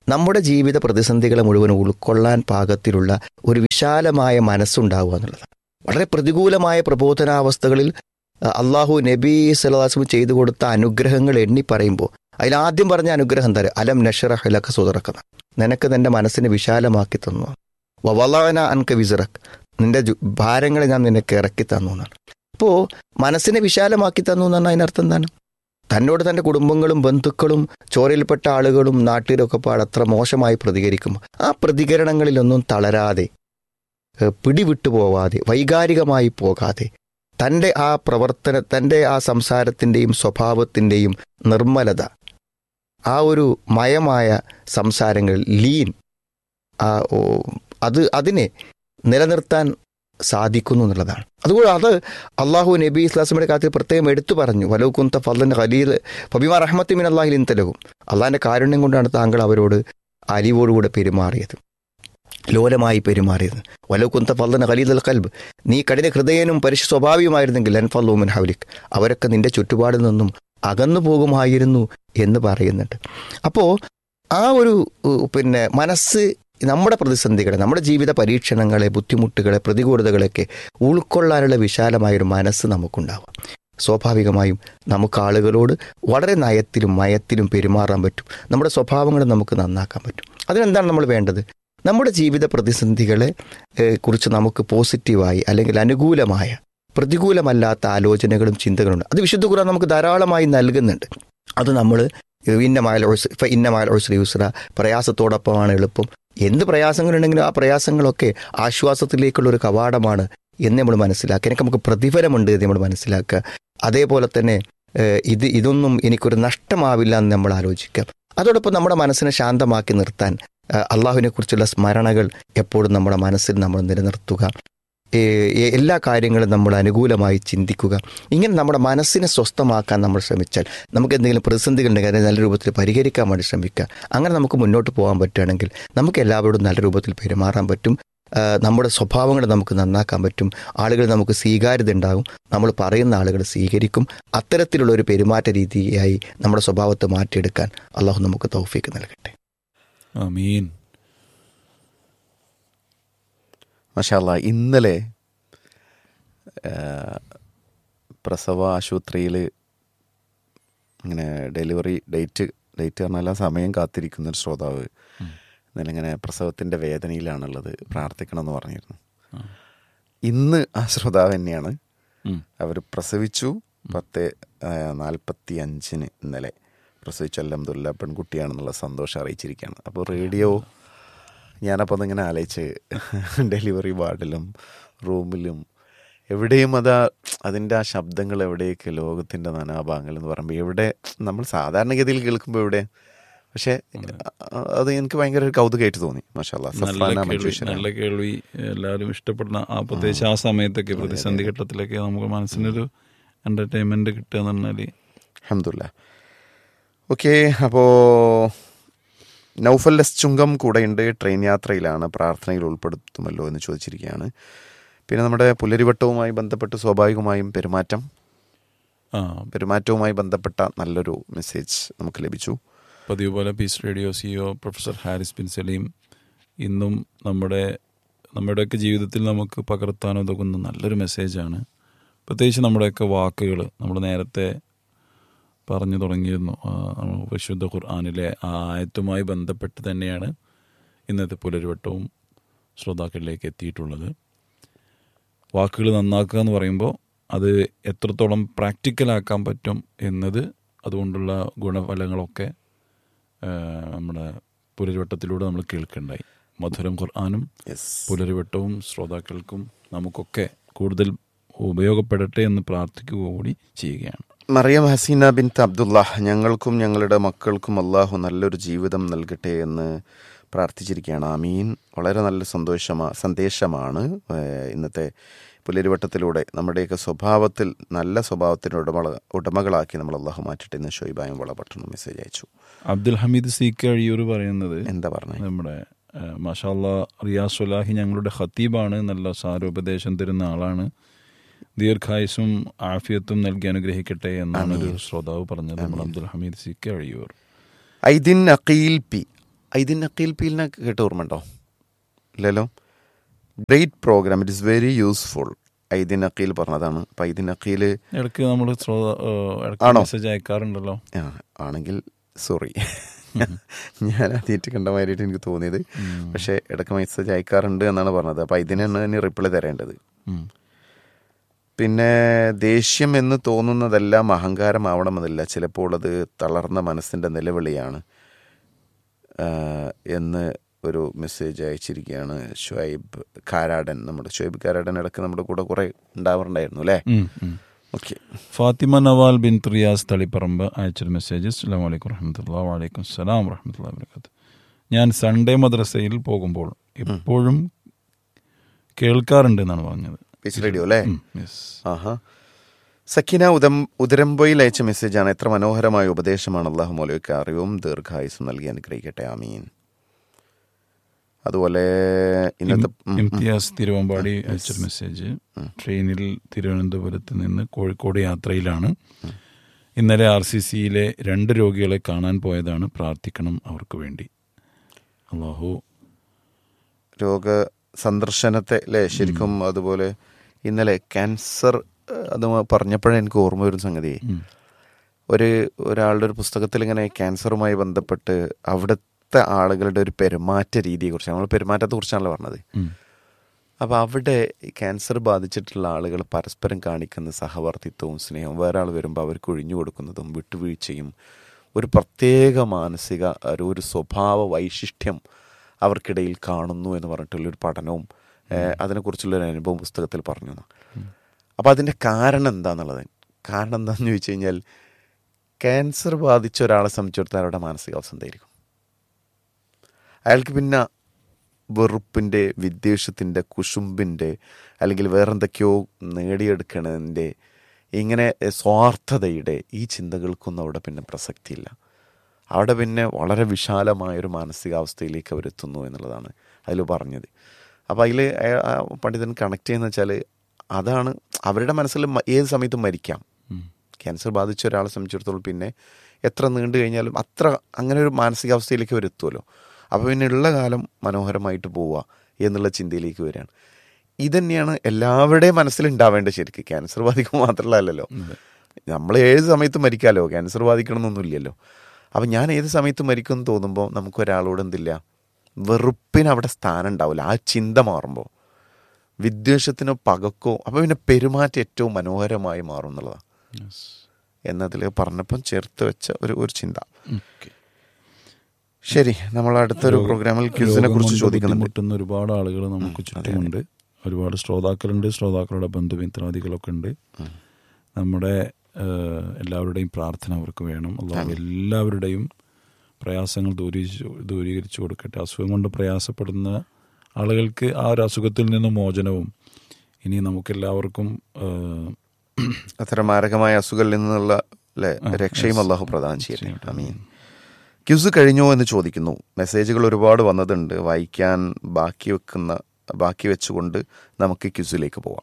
നമ്മുടെ ജീവിത പ്രതിസന്ധികളെ മുഴുവൻ ഉൾക്കൊള്ളാൻ പാകത്തിലുള്ള ഒരു വിശാലമായ മനസ്സുണ്ടാവുക എന്നുള്ളതാണ് വളരെ പ്രതികൂലമായ പ്രബോധനാവസ്ഥകളിൽ അഹ് അള്ളാഹു നബി സലാസ്മു ചെയ്തു കൊടുത്ത അനുഗ്രഹങ്ങൾ എണ്ണി പറയുമ്പോൾ അതിൽ ആദ്യം പറഞ്ഞ അനുഗ്രഹം തരാം അലം നഷറഹ് ലക്ക സുതറക്കുന്ന നിനക്ക് നിന്റെ മനസ്സിനെ വിശാലമാക്കി തന്നു വവലാന അൻക വിസറക്ക് നിന്റെ ജു- ഭാരങ്ങളെ ഞാൻ നിനക്ക് ഇറക്കി തന്നു എന്നാണ് അപ്പോൾ മനസ്സിനെ വിശാലമാക്കി തന്നു എന്ന് പറഞ്ഞാൽ അതിനർത്ഥം എന്താണ് തന്നോട് തൻ്റെ കുടുംബങ്ങളും ബന്ധുക്കളും ചോരയിൽപ്പെട്ട ആളുകളും നാട്ടിലൊക്കെ പാട് അത്ര മോശമായി പ്രതികരിക്കും ആ പ്രതികരണങ്ങളിലൊന്നും തളരാതെ ഏഹ് പിടിവിട്ടു പോവാതെ വൈകാരികമായി പോകാതെ തൻ്റെ ആ പ്രവർത്തന തൻ്റെ ആ സംസാരത്തിൻ്റെയും സ്വഭാവത്തിൻ്റെയും നിർമ്മലത ആ ഒരു മയമായ സംസാരങ്ങൾ ലീൻ ആ ഓ, അത് അതിനെ നിലനിർത്താൻ സാധിക്കുന്നു എന്നുള്ളതാണ് അതുകൊണ്ട് അത് അള്ളാഹു നബി ഇസ്ലാസ്മിയുടെ കാര്യത്തിൽ പ്രത്യേകം എടുത്തു പറഞ്ഞു വലൗകുന്ത ഫല്ലൻ ഖലീൽ ഫബിമാ റഹ്മത്തിമിൻ അള്ളാഹിൽ ഇന്തലകും അള്ളാഹിൻ്റെ കാരുണ്യം കൊണ്ടാണ് താങ്കൾ അവരോട് അലിവോടുകൂടെ പെരുമാറിയത് ലോലമായി പെരുമാറിയത് വലൗകുന്ത ഫല്ലൻ ഖലീൽ അൽ കൽബ് നീ കഠിന ഹൃദയനും പരിശു സ്വഭാവിയുമായിരുന്നെങ്കിൽ ലൻഫല്ലൂമിൻ ഹൗലിക് അവരൊക്കെ നിന്റെ ചുറ്റുപാടിൽ നിന്നും അകന്നു പോകുമായിരുന്നു എന്ന് പറയുന്നുണ്ട് അപ്പോൾ ആ ഒരു ഉ, പിന്നെ മനസ്സ് നമ്മുടെ പ്രതിസന്ധികളെ നമ്മുടെ ജീവിത പരീക്ഷണങ്ങളെ ബുദ്ധിമുട്ടുകളെ പ്രതികൂലതകളൊക്കെ ഉൾക്കൊള്ളാനുള്ള വിശാലമായൊരു മനസ്സ് നമുക്കുണ്ടാവാം സ്വാഭാവികമായും നമുക്ക് ആളുകളോട് വളരെ നയത്തിലും മയത്തിലും പെരുമാറാൻ പറ്റും നമ്മുടെ സ്വഭാവങ്ങൾ നമുക്ക് നന്നാക്കാൻ പറ്റും അതിനെന്താണ് നമ്മൾ വേണ്ടത് നമ്മുടെ ജീവിത പ്രതിസന്ധികളെ ഏഹ്, കുറിച്ച് നമുക്ക് പോസിറ്റീവായി അല്ലെങ്കിൽ അനുകൂലമായ പ്രതികൂലമല്ലാത്ത ആലോചനകളും ചിന്തകളുണ്ട് അത് വിശുദ്ധ ഖുർആൻ നമുക്ക് ധാരാളമായി നൽകുന്നുണ്ട് അത് നമ്മൾ ഇന്നമായാൽ ഇന്നമായാൽ ഒഴ്സ് യൂസ്ര പ്രയാസത്തോടൊപ്പമാണ് എളുപ്പം എന്ത് പ്രയാസങ്ങളുണ്ടെങ്കിലും ആ പ്രയാസങ്ങളൊക്കെ ആശ്വാസത്തിലേക്കുള്ള ഒരു കവാടമാണ് എന്ന് നമ്മൾ മനസ്സിലാക്കുക എനിക്ക് നമുക്ക് പ്രതിഫലമുണ്ട് എന്ന് നമ്മൾ മനസ്സിലാക്കുക അതേപോലെ തന്നെ ഏഹ്, ഇത് ഇതൊന്നും എനിക്കൊരു നഷ്ടമാവില്ല എന്ന് നമ്മൾ ആലോചിക്കുക അതോടൊപ്പം നമ്മുടെ മനസ്സിനെ ശാന്തമാക്കി നിർത്താൻ ഏഹ്, അള്ളാഹുവിനെ കുറിച്ചുള്ള സ്മരണകൾ എപ്പോഴും നമ്മുടെ മനസ്സിൽ നമ്മൾ നിലനിർത്തുക ഏഹ്, എ- എല്ലാ കാര്യങ്ങളും നമ്മൾ അനുകൂലമായി ചിന്തിക്കുക ഇങ്ങനെ നമ്മുടെ മനസ്സിനെ സ്വസ്ഥമാക്കാൻ നമ്മൾ ശ്രമിച്ചാൽ നമുക്ക് എന്തെങ്കിലും പ്രതിസന്ധികൾ ഉണ്ടെങ്കിൽ അതിനെ നല്ല രൂപത്തിൽ പരിഹരിക്കാൻ വേണ്ടി ശ്രമിക്കുക അങ്ങനെ നമുക്ക് മുന്നോട്ട് പോകാൻ പറ്റുകയാണെങ്കിൽ നമുക്ക് എല്ലാവരോടും നല്ല രൂപത്തിൽ പെരുമാറാൻ പറ്റും ആ, നമ്മുടെ സ്വഭാവങ്ങൾ നമുക്ക് നന്നാക്കാൻ പറ്റും ആളുകൾ നമുക്ക് സ്വീകാര്യത ഉണ്ടാകും നമ്മൾ പറയുന്ന ആളുകൾ സ്വീകരിക്കും അത്തരത്തിലുള്ള ഒരു പെരുമാറ്റ രീതിയായി നമ്മുടെ സ്വഭാവത്തെ മാറ്റിയെടുക്കാൻ അള്ളാഹു നമുക്ക് തൗഫീക്ക് നൽകട്ടെ അമീൻ മഷാല്ല ഇന്നലെ ആ, പ്രസവ ആശുപത്രിയിൽ ഇങ്ങനെ ഡെലിവറി ഡേറ്റ് ഡേറ്റ് പറഞ്ഞാൽ ആ സമയം കാത്തിരിക്കുന്ന ഒരു ശ്രോതാവ് ഇന്നലെ ഇങ്ങനെ പ്രസവത്തിൻ്റെ വേദനയിലാണുള്ളത് പ്രാർത്ഥിക്കണം എന്ന് പറഞ്ഞിരുന്നു ആ. ഇന്ന് ആ ശ്രോതാവ് തന്നെയാണ് ഉം. അവർ പ്രസവിച്ചു പത്ത് നാൽപ്പത്തി അഞ്ചിന് ഇന്നലെ പ്രസവിച്ചു അലഹമുല്ല പെൺകുട്ടിയാണെന്നുള്ള സന്തോഷം അറിയിച്ചിരിക്കുകയാണ് അപ്പോൾ റേഡിയോ ഞാനപ്പോൾ അതിങ്ങനെ ആലോചിച്ച് ഡെലിവറി വാർഡിലും റൂമിലും എവിടെയും അതാ അതിൻ്റെ ആ ശബ്ദങ്ങൾ എവിടെയൊക്കെ ലോകത്തിൻ്റെ നാനാഭാഗങ്ങൾ എന്ന് പറയുമ്പോൾ എവിടെ നമ്മൾ സാധാരണഗതിയിൽ കേൾക്കുമ്പോൾ എവിടെ പക്ഷേ അ- അത് എനിക്ക് ഭയങ്കര ഒരു കൗതുകമായിട്ട് തോന്നി മാഷാല്ലാ നല്ല സഫ്രാന കേൾവി മഞ്ചേശ്വരം നല്ല കേൾവി എല്ലാവരും ഇഷ്ടപ്പെടുന്ന ആ പ്രത്യേകിച്ച് ആ സമയത്തൊക്കെ പ്രതിസന്ധി ഘട്ടത്തിലൊക്കെ നമുക്ക് മനസ്സിനൊരു എന്റർടൈൻമെന്റ് കിട്ടുക എന്ന് പറഞ്ഞാല് അഹമ്മദില്ല ഓക്കെ അപ്പോൾ നൗഫൽ എസ് ചുങ്കം കൂടെയുണ്ട് ട്രെയിൻ യാത്രയിലാണ് പ്രാർത്ഥനയിൽ ഉൾപ്പെടുത്തുമല്ലോ എന്ന് ചോദിച്ചിരിക്കുകയാണ് പിന്നെ നമ്മുടെ പുലരിവട്ടവുമായി ബന്ധപ്പെട്ട് സ്വാഭാവികമായും പെരുമാറ്റം ആ പെരുമാറ്റവുമായി ബന്ധപ്പെട്ട നല്ലൊരു മെസ്സേജ് നമുക്ക് ലഭിച്ചു പതിവ് പോലെ peace radio CEO professor Haris bin Saleem ഇന്നും നമ്മുടെ നമ്മുടെയൊക്കെ ജീവിതത്തിൽ നമുക്ക് പകർത്താൻ ഉതകുന്ന നല്ലൊരു മെസ്സേജാണ് പ്രത്യേകിച്ച് നമ്മുടെയൊക്കെ വാക്കുകൾ നമ്മൾ നേരത്തെ പറഞ്ഞു തുടങ്ങിയിരുന്നു ആ, നമ്മൾ വിശുദ്ധ ഖുർആാനിലെ ആ ആയത്തുമായി ബന്ധപ്പെട്ട് തന്നെയാണ് ഇന്നത്തെ പുലരുവട്ടവും ശ്രോതാക്കളിലേക്ക് എത്തിയിട്ടുള്ളത് വാക്കുകൾ നന്നാക്കുക എന്ന് പറയുമ്പോൾ അത് എത്രത്തോളം പ്രാക്ടിക്കലാക്കാൻ പറ്റും എന്നത് അതുകൊണ്ടുള്ള ഗുണഫലങ്ങളൊക്കെ ആ, നമ്മുടെ പുലരുവട്ടത്തിലൂടെ നമ്മൾ കേൾക്കണ്ടായി മധുരം ഖുർആാനും യെസ് പുലരുവട്ടവും ശ്രോതാക്കൾക്കും നമുക്കൊക്കെ കൂടുതൽ ഉപയോഗപ്പെടട്ടെ എന്ന് പ്രാർത്ഥിക്കുക കൂടി ചെയ്യുകയാണ് മറിയം ഹസീന ബിൻ അബ്ദുള്ള ഞങ്ങൾക്കും ഞങ്ങളുടെ മക്കൾക്കും അള്ളാഹു നല്ലൊരു ജീവിതം നൽകട്ടെ എന്ന് പ്രാർത്ഥിച്ചിരിക്കുകയാണ് ആമീൻ വളരെ നല്ല സന്തോഷമാ സന്ദേശമാണ് ഏഹ്, ഇന്നത്തെ പുലരിവട്ടത്തിലൂടെ നമ്മുടെയൊക്കെ സ്വഭാവത്തിൽ നല്ല സ്വഭാവത്തിന് ഉടമ ഉടമകളാക്കി നമ്മൾ അള്ളാഹു മാറ്റട്ടെ എന്ന് ഷൊയ്ബായും വളപട്ടണം മെസ്സേജ് അയച്ചു അബ്ദുൽ ഹമീദ് സി കെ അഴിയൂർ പറയുന്നത് എന്താ പറഞ്ഞത് നമ്മുടെ മാഷാല്ല റിയാസ് സുലാഹി ഞങ്ങളുടെ ഖത്തീബാണ് നല്ല സാരോപദേശം തരുന്ന ആളാണ് ദീർഘായുസും ആഫിയത്തും നൽകി അനുഗ്രഹിക്കട്ടെ എന്നാണ് ഒരു ശ്രോതാവ് പറഞ്ഞത് നമ്മൾ Abdul Hameed C K Azhiyur Aidin Akheel P Aidin Akeel പീലിനെ കേട്ട് ഓർമ്മയുണ്ടോ ഇല്ലല്ലോ great program it is very useful Aidin Akeel പറഞ്ഞതാണ് അപ്പം ഐദിൻ അക്കീൽ ഇടയ്ക്ക് നമ്മൾ ആണോ? മെസ്സേജ് അയക്കാറുണ്ടല്ലോ ആ ആണെങ്കിൽ സോറി ഞാൻ ആദ്യമായിട്ട് കണ്ട മാതിരിയിട്ട് എനിക്ക് തോന്നിയത് പക്ഷേ ഇടയ്ക്ക് മെസ്സേജ് അയക്കാറുണ്ട് എന്നാണ് പറഞ്ഞത് അപ്പം ഇതിനാണ് ഇനി റിപ്ലൈ തരേണ്ടത് ഉം. പിന്നെ ദേഷ്യം എന്ന് തോന്നുന്നതെല്ലാം അഹങ്കാരമാവണമെന്നില്ല ചിലപ്പോൾ അത് തളർന്ന മനസ്സിൻ്റെ നിലവിളിയാണ് ആ, എന്ന് ഒരു മെസ്സേജ് അയച്ചിരിക്കുകയാണ് ഷുഐബ് കാരാടൻ നമ്മുടെ ഷുഐബ് കാരാടൻ ഇടയ്ക്ക് നമ്മുടെ കൂടെ കുറേ ഉണ്ടാവാറുണ്ടായിരുന്നു അല്ലേ ഉം, ഉം. ഓക്കെ ഫാത്തിമ നവാൽ ബിൻ റിയാസ് തളിപ്പറമ്പ് അയച്ചൊരു മെസ്സേജ് അസ്സാം വലൈക്കും വറഹമത്തുള്ള വാലൈക്കും സലാം വറഹമത്തുള്ള വബർക്കാത്ത് ഞാൻ സൺഡേ മദ്രസയിൽ പോകുമ്പോൾ എപ്പോഴും കേൾക്കാറുണ്ട് എന്നാണ് പറഞ്ഞത് പീസ് റേഡിയോ അല്ലേ ഉം, yes. ആഹാ സക്കിന ഉദം ഉദരമ്പൊയിൽ അയച്ച മെസ്സേജാണ് എത്ര മനോഹരമായ ഉപദേശമാണ് അള്ളാഹു മൗലവിക്ക് അറിവും ദീർഘായുസും നൽകി അനുഗ്രഹിക്കട്ടെ ആമീൻ അതുപോലെ ഇന്നത്തെ ഉം, ഉം. ഇംതിയാസ് തിരുവമ്പാടി അയച്ചൊരു മെസ്സേജ് ട്രെയിനിൽ തിരുവനന്തപുരത്ത് നിന്ന് കോഴിക്കോട് യാത്രയിലാണ് ഇന്നലെ ആർ സി സിയിലെ രണ്ട് രോഗികളെ കാണാൻ പോയതാണ് പ്രാർത്ഥിക്കണം അവർക്ക് വേണ്ടി അള്ളാഹു രോഗ സന്ദർശനത്തെ അല്ലേ ശരിക്കും അതുപോലെ ഇന്നലെ ക്യാൻസർ ഏഹ്, അത് പറഞ്ഞപ്പോഴേ എനിക്ക് ഓർമ്മ വരുന്ന സംഗതി ഉം. ഒരു ഒരാളുടെ ഒരു പുസ്തകത്തിൽ ഇങ്ങനെ ക്യാൻസറുമായി ബന്ധപ്പെട്ട് അവിടുത്തെ ആളുകളുടെ ഒരു പെരുമാറ്റ രീതിയെക്കുറിച്ച് നമ്മൾ പെരുമാറ്റത്തെ കുറിച്ചാണല്ലോ പറഞ്ഞത് ഉം. അപ്പോൾ അവിടെ ഈ ക്യാൻസർ ബാധിച്ചിട്ടുള്ള ആളുകൾ പരസ്പരം കാണിക്കുന്ന സഹവർത്തിത്വവും സ്നേഹവും വേറെ ആൾ വരുമ്പോൾ അവർക്ക് ഒഴിഞ്ഞു കൊടുക്കുന്നതും വിട്ടുവീഴ്ചയും ഒരു പ്രത്യേക മാനസിക ഒരു ഒരു സ്വഭാവ വൈശിഷ്ട്യം അവർക്കിടയിൽ കാണുന്നു എന്ന് പറഞ്ഞിട്ടുള്ളൊരു പഠനവും ഏഹ്, അതിനെക്കുറിച്ചുള്ളൊരു അനുഭവം പുസ്തകത്തിൽ പറഞ്ഞു അപ്പോൾ അതിൻ്റെ കാരണം എന്താണെന്നുള്ളത് കാരണം എന്താണെന്ന് ചോദിച്ചു കഴിഞ്ഞാൽ ക്യാൻസർ ബാധിച്ച ഒരാളെ സംബന്ധിച്ചിടത്തോളം അവരുടെ മാനസികാവസ്ഥ എന്തായിരിക്കും അയാൾക്ക് പിന്നെ വെറുപ്പിൻ്റെ വിദ്വേഷത്തിൻ്റെ കുശുമ്പിൻ്റെ അല്ലെങ്കിൽ വേറെന്തൊക്കെയോ നേടിയെടുക്കണതിൻ്റെ ഇങ്ങനെ സ്വാർത്ഥതയുടെ ഈ ചിന്തകൾക്കൊന്നും അവിടെ പിന്നെ പ്രസക്തിയില്ല അവിടെ പിന്നെ വളരെ വിശാലമായൊരു മാനസികാവസ്ഥയിലേക്ക് അവരെത്തുന്നു എന്നുള്ളതാണ് അതിൽ പറഞ്ഞത് അപ്പോൾ അതിൽ പണ്ഡിതൻ കണക്ട് ചെയ്യുന്ന വെച്ചാൽ അതാണ് അവരുടെ മനസ്സിൽ മ- ഏത് സമയത്തും മരിക്കാം ഉം. ക്യാൻസർ ബാധിച്ച ഒരാളെ സംബന്ധിച്ചിടത്തോളം പിന്നെ എത്ര നീണ്ടു കഴിഞ്ഞാലും അത്ര അങ്ങനെ ഒരു മാനസികാവസ്ഥയിലേക്ക് അവർ എത്തുമല്ലോ അപ്പോൾ പിന്നെ ഉള്ള കാലം മനോഹരമായിട്ട് പോവുക എന്നുള്ള ചിന്തയിലേക്ക് വരികയാണ് ഇതന്നെയാണ് എല്ലാവരുടെയും മനസ്സിലുണ്ടാവേണ്ടത് ശരിക്കും ക്യാൻസർ ബാധിക്കുക മാത്രമല്ലല്ലോ നമ്മൾ ഏത് സമയത്തും മരിക്കാമല്ലോ ക്യാൻസർ ബാധിക്കണമെന്നൊന്നുമില്ലല്ലോ അപ്പം ഞാൻ ഏത് സമയത്തും മരിക്കുമെന്ന് തോന്നുമ്പോൾ നമുക്ക് ഒരാളോട് എന്തില്ല വെറുപ്പിന് അവിടെ സ്ഥാനം ഉണ്ടാവില്ല ആ ചിന്ത മാറുമ്പോൾ വിദ്വേഷത്തിനോ പകക്കോ അപ്പോൾ പിന്നെ പെരുമാറ്റം ഏറ്റവും മനോഹരമായി മാറും എന്നുള്ളതാണ് Yes. എന്നതിൽ പറഞ്ഞപ്പം ചേർത്ത് വെച്ച ഒരു ഒരു ചിന്ത Okay. ശരി നമ്മൾ അടുത്തൊരു പ്രോഗ്രാമിൽ ക്യൂസിനെ രോഗം കുറിച്ച് കൊണ്ട് ചോദിക്കുന്നുണ്ട് ബുദ്ധിമുട്ടുന്ന ഒരുപാട് ആളുകൾ നമുക്ക് ചുറ്റുമുണ്ട് ഒരുപാട് ശ്രോതാക്കളുണ്ട് ശ്രോതാക്കളുടെ ബന്ധുമിത്രാദികളൊക്കെ ഉണ്ട് നമ്മുടെ ഏഹ്, എല്ലാവരുടെയും പ്രാർത്ഥന അവർക്ക് വേണം അള്ളാഹു എല്ലാവരുടെയും പ്രയാസങ്ങൾ ദൂരീകരിച്ചു ദൂരീകരിച്ചു കൊടുക്കട്ടെ അസുഖം കൊണ്ട് പ്രയാസപ്പെടുന്ന ആളുകൾക്ക് ആ ഒരു അസുഖത്തിൽ നിന്ന് മോചനവും ഇനി നമുക്കെല്ലാവർക്കും ഏഹ്, അത്തരം മാരകമായ അസുഖങ്ങളിൽ നിന്നുള്ള അല്ലേ രക്ഷയും അള്ളാഹു പ്രദാനം ചെയ്യട്ടെ അമീൻ ക്യൂസ് കഴിഞ്ഞോ എന്ന് ചോദിക്കുന്നു മെസ്സേജുകൾ ഒരുപാട് വന്നതുണ്ട് വായിക്കാൻ ബാക്കി വെക്കുന്ന ബാക്കി വെച്ചുകൊണ്ട് നമുക്ക് ക്യൂസിലേക്ക് പോവാം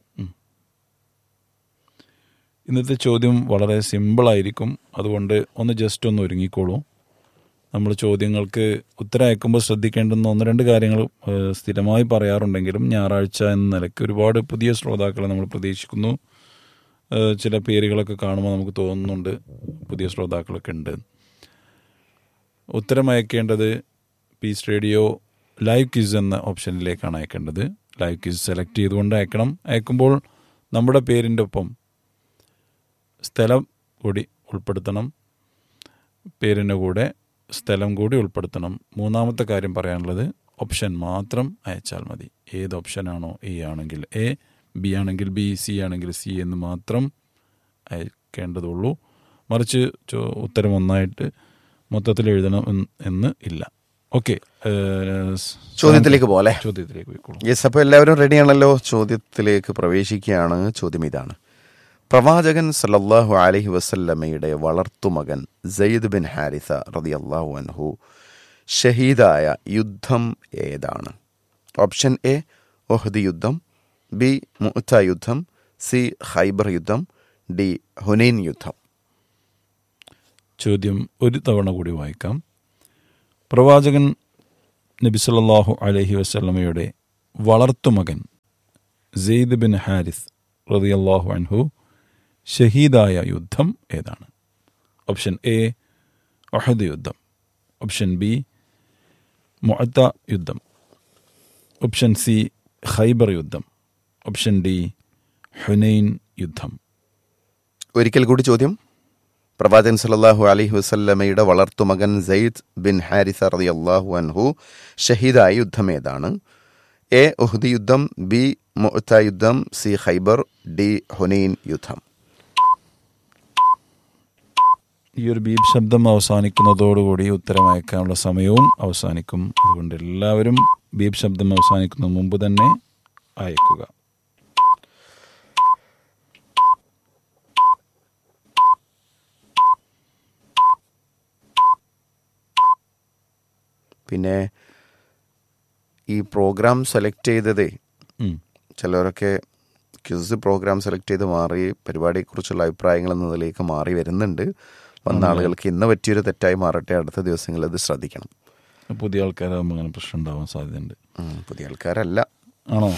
ഇന്നത്തെ ചോദ്യം വളരെ സിമ്പിളായിരിക്കും അതുകൊണ്ട് ഒന്ന് ജസ്റ്റ് ഒന്ന് ഒരുങ്ങിക്കോളൂ നമ്മൾ ചോദ്യങ്ങൾക്ക് ഉത്തരം അയക്കുമ്പോൾ ശ്രദ്ധിക്കേണ്ടുന്ന ഒന്ന് രണ്ട് കാര്യങ്ങൾ ഏഹ്, സ്ഥിരമായി പറയാറുണ്ടെങ്കിലും ഞായറാഴ്ച എന്ന നിലയ്ക്ക് ഒരുപാട് പുതിയ ശ്രോതാക്കളെ നമ്മൾ പ്രതീക്ഷിക്കുന്നു ഏഹ്, ചില പേരുകളൊക്കെ കാണുമ്പോൾ നമുക്ക് തോന്നുന്നുണ്ട് പുതിയ ശ്രോതാക്കളൊക്കെ ഉണ്ട് ഉത്തരം അയക്കേണ്ടത് പീസ് റേഡിയോ ലൈവ് ക്വിസ് എന്ന ഓപ്ഷനിലേക്കാണ് അയക്കേണ്ടത് ലൈവ് ക്വിസ് സെലക്ട് ചെയ്തുകൊണ്ട് അയക്കണം അയക്കുമ്പോൾ നമ്മുടെ പേരിൻ്റെ ഒപ്പം സ്ഥലം കൂടി ഉൾപ്പെടുത്തണം പേരിൻ്റെ കൂടെ സ്ഥലം കൂടി ഉൾപ്പെടുത്തണം മൂന്നാമത്തെ കാര്യം പറയാനുള്ളത് ഓപ്ഷൻ മാത്രം അയച്ചാൽ മതി ഏത് ഓപ്ഷനാണോ എ ആണെങ്കിൽ എ ബി ആണെങ്കിൽ ബി സി ആണെങ്കിൽ സി എന്ന് മാത്രം അയക്കേണ്ടതുള്ളൂ മറിച്ച് ചോ- ഉത്തരം ഒന്നായിട്ട് മൊത്തത്തിൽ എഴുതണം എന്ന്- എന്ന് ഇല്ല ഓക്കെ ചോദ്യത്തിലേക്ക് പോലെ ചോദ്യത്തിലേക്ക് പോയിക്കോളൂ യെസ് അപ്പോൾ എല്ലാവരും റെഡിയാണല്ലോ ചോദ്യത്തിലേക്ക് പ്രവേശിക്കുകയാണ് ചോദ്യം ഇതാണ് പ്രവാചകൻ സല്ലല്ലാഹു അലൈഹി വസല്ലമയുടെ വളർത്തുമകൻ സെയ്ദ് ബിൻ ഹാരിസ റളിയല്ലാഹു അൻഹു ഷഹീദായ യുദ്ധം ഏതാണ് ഓപ്ഷൻ എ ഒഹദ് യുദ്ധം ബി മുഅത്ത യുദ്ധം സി ഖൈബർ യുദ്ധം ഡി ഹുനൈൻ യുദ്ധം ചോദ്യം ഒരു തവണ കൂടി വായിക്കാം പ്രവാചകൻ നബി സല്ലല്ലാഹു അലൈഹി വസല്ലമയുടെ വളർത്തുമകൻ സെയ്ദ് ബിൻ ഹാരിസ് റളിയല്ലാഹു അൻഹു ഷഹീദായ യുദ്ധം ഏതാണ് ഓപ്ഷൻ എ ഒഹദ് യുദ്ധം ഓപ്ഷൻ ബി മുഅത്ത യുദ്ധം ഓപ്ഷൻ സി ഖൈബർ യുദ്ധം ഓപ്ഷൻ ഡി ഹുനൈൻ യുദ്ധം ഒരിക്കൽ കൂടി ചോദ്യം പ്രവാചകൻ സല്ലല്ലാഹു അലൈഹി വസല്ലമയുടെ വളർത്തുമകൻ സെയ്ദ് ബിൻ ഹാരിസ റളിയല്ലാഹു അൻഹു ഷഹീദായ യുദ്ധം ഏതാണ് എ ഉഹ്ദ് യുദ്ധം ബി മുഅത്ത യുദ്ധം സി ഖൈബർ ഡി ഹുനൈൻ യുദ്ധം ഈ ഒരു ബീപ് ശബ്ദം അവസാനിക്കുന്നതോടുകൂടി ഉത്തരം അയക്കാനുള്ള സമയവും അവസാനിക്കും അതുകൊണ്ട് എല്ലാവരും ബീപ് ശബ്ദം അവസാനിക്കുന്ന മുമ്പ് തന്നെ അയക്കുക പിന്നെ ഈ പ്രോഗ്രാം സെലക്ട് ചെയ്തതേ ഉം. ചിലരൊക്കെ ക്യൂസ് പ്രോഗ്രാം സെലക്ട് ചെയ്ത് മാറി പരിപാടിയെക്കുറിച്ചുള്ള അഭിപ്രായങ്ങൾ എന്നതിലേക്ക് മാറി വരുന്നുണ്ട് വന്ന ആളുകൾക്ക് ഇന്ന് പറ്റിയൊരു തെറ്റായി മാറട്ടെ അടുത്ത ദിവസങ്ങളിൽ അത് ശ്രദ്ധിക്കണം പുതിയ ആൾക്കാരാകുമ്പോൾ അങ്ങനെ പ്രശ്നം ഉണ്ടാവാൻ സാധ്യതയുണ്ട് ഉം, പുതിയ ആൾക്കാരല്ല ആണോ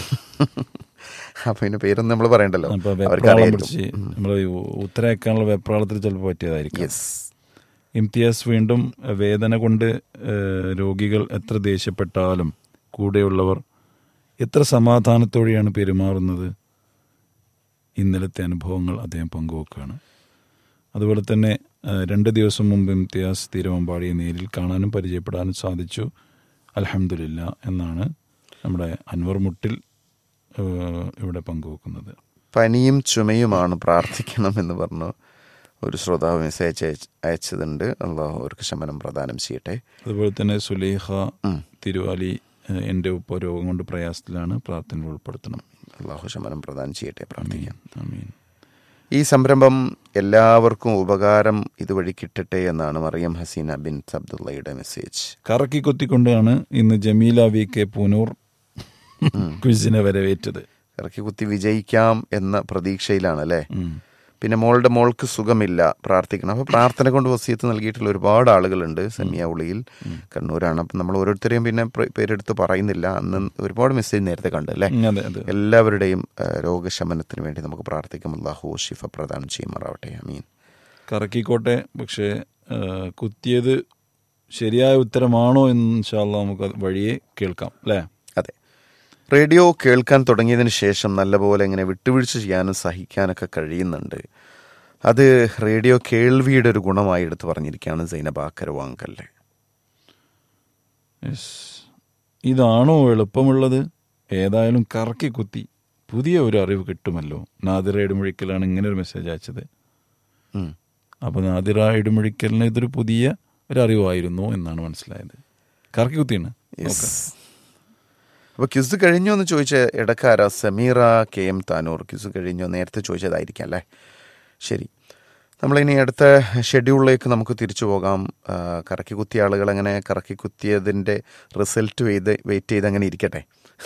അപ്പൊ ഇതിന്റെ പേരൊന്നും നമ്മൾ പറയണ്ടല്ലോ അപ്പൊ അവർക്ക് വെപ്രാളം അറിയായിരിക്കും പിടിച്ച് നമ്മൾ ഉത്തരയക്കാനുള്ള വെപ്രാളത്തിൽ ചിലപ്പോൾ പറ്റിയതായിരിക്കും യെസ് ഇംതിയാസ് വീണ്ടും വേദന കൊണ്ട് ഏഹ്, രോഗികൾ എത്ര ദേഷ്യപ്പെട്ടാലും കൂടെയുള്ളവർ എത്ര സമാധാനത്തോടെയാണ് പെരുമാറുന്നത് ഇന്നലത്തെ അനുഭവങ്ങൾ അദ്ദേഹം പങ്കുവെക്കുകയാണ് അതുപോലെ തന്നെ ഏഹ്, രണ്ട് ദിവസം മുമ്പ് ഇംതിയാസ് തിരുവമ്പാടിയെ നേരിൽ കാണാനും പരിചയപ്പെടാനും സാധിച്ചു അലഹമില്ല എന്നാണ് നമ്മുടെ അൻവർ മുട്ടിൽ ഏഹ്, ഇവിടെ പങ്കുവെക്കുന്നത് പനിയും ചുമയുമാണ് പ്രാർത്ഥിക്കണം എന്ന് പറഞ്ഞു ഒരു ശ്രോതാവ് മെസ്സേജ് അയച്ച് അയച്ചതുണ്ട് അള്ളാഹു അവർക്ക് ശമനം പ്രദാനം ചെയ്യട്ടെ അതുപോലെ തന്നെ സുലേഖ ഉം. തിരുവാലി ഏഹ്, എൻ്റെ ഉപ്പ രോഗം കൊണ്ട് പ്രയാസത്തിലാണ് പ്രാർത്ഥന ഉൾപ്പെടുത്തണം അള്ളാഹു ശമനം പ്രദാനം ചെയ്യട്ടെ പ്രാർത്ഥിക്കാം ആമീൻ ഈ സംരംഭം എല്ലാവർക്കും ഉപകാരം ഇതുവഴി കിട്ടട്ടെ എന്നാണ് മറിയം ഹസീന ബിൻ അബ്ദുള്ളയുടെ മെസ്സേജ് കറക്കി കൊത്തിക്കൊണ്ടാണ് ഇന്ന് ജമീല വി കെ പൂനൂർ ക്വിസിനെ വരവേറ്റത് ഇറക്കി കുത്തി വിജയിക്കാം എന്ന പ്രതീക്ഷയിലാണ് അല്ലേ ഉം. പിന്നെ മോളുടെ മോൾക്ക് സുഖമില്ല പ്രാർത്ഥിക്കണം അപ്പോൾ പ്രാർത്ഥന കൊണ്ട് വസീയത്ത് നൽകിയിട്ടുള്ള ഒരുപാട് ആളുകളുണ്ട് സെമിയ ഉളിയിൽ കണ്ണൂരാണ് അപ്പം നമ്മൾ ഓരോരുത്തരെയും പിന്നെ പ്ര- പേരെടുത്ത് പറയുന്നില്ല അന്ന് ഒരുപാട് മെസ്സേജ് നേരത്തെ കണ്ടു അല്ലേ ഉം, അതെ അതെ എല്ലാവരുടെയും ആ, രോഗശമനത്തിന് വേണ്ടി നമുക്ക് പ്രാർത്ഥിക്കാം അള്ളാഹു ഷിഫ പ്രദാനം ചെയ്യുമാറാവട്ടെ അമീൻ കറക്കിക്കോട്ടെ പക്ഷേ ഏഹ്, കുത്തിയത് ശരിയായ ഉത്തരമാണോ എന്ന് ഇൻഷാല്ല നമുക്ക് അത് വഴിയെ കേൾക്കാം അല്ലേ അതെ റേഡിയോ കേൾക്കാൻ തുടങ്ങിയതിന് ശേഷം നല്ലപോലെ ഇങ്ങനെ വിട്ടുവീഴ്ച ചെയ്യാനും സഹിക്കാനൊക്കെ കഴിയുന്നുണ്ട് അത് റേഡിയോ കേൾവിയുടെ ഒരു ഗുണമായി എടുത്ത് പറഞ്ഞിരിക്കുകയാണ് സൈനബ കരുവാങ്കല്ല് യെസ് ഇതാണോ എളുപ്പമുള്ളത് ഏതായാലും കറക്കി കുത്തി പുതിയ ഒരു അറിവ് കിട്ടുമല്ലോ നാദിറ ഇടുമുഴിക്കലാണ് ഇങ്ങനെ ഒരു മെസ്സേജ് അയച്ചത് ഉം. അപ്പോൾ നാദിറ ഇടുമുഴിക്കലിന് ഇതൊരു പുതിയ ഒരു അറിവായിരുന്നു എന്നാണ് മനസ്സിലായത് കറക്കി കുത്തിയാണ് യെസ് അപ്പൊ ക്യുസ് കഴിഞ്ഞു എന്ന് ചോദിച്ച Edakkara Sameera K M Tanur quiz കഴിഞ്ഞു നേരത്തെ ചോദിച്ചതായിരിക്കാം അല്ലേ ശരി നമ്മളിനി അടുത്ത ഷെഡ്യൂളിലേക്ക് നമുക്ക് തിരിച്ചു പോകാം ആ, കറക്കി കുത്തിയ ആളുകൾ അങ്ങനെ കറക്കി കുത്തിയതിൻ്റെ റിസൾട്ട് വെയ്ത് വെയിറ്റ് ചെയ്ത് അങ്ങനെ ഇരിക്കട്ടെ